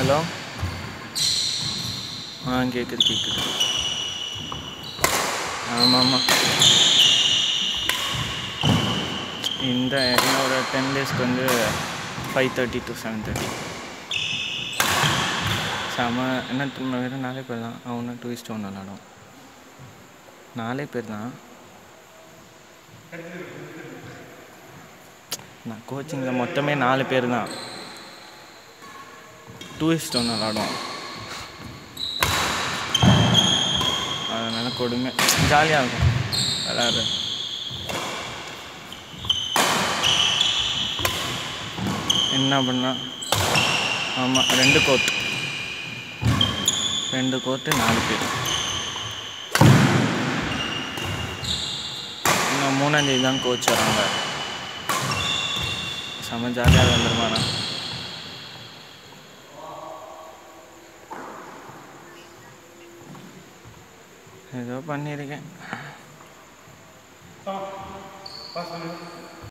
hello ஆ கேட்குது கேட்குது ஆமாம் ஆமாம் இந்த இன்னொரு டென் டேஸ்க்கு வந்து five thirty to seven thirty செம என்ன திரும்ப வெறும் நாலே பேர் தான் அவனும் டூரிஸ்ட் ஒன்று விளாடும் நாலே பேர் தான் நான் கோச்சிங்கில் மொத்தமே நாலு பேர் தான் டூரிஸ்ட் ஒன்று விளாடும் அதனால் கொடுமை ஜாலியாக இருக்கும் விளாட்றது என்ன பண்ணால் ஆமாம் ரெண்டு கோர்ட் ரெண்டு கோர்ட்டு நாலு பேர் இன்னும் மூணாந்தேதி தான் கோச் வராங்க செம ஜாலியாக வந்துருமாண்ணா ஏதோ பண்ணியிருக்கேன் பாஸ் பண்ணு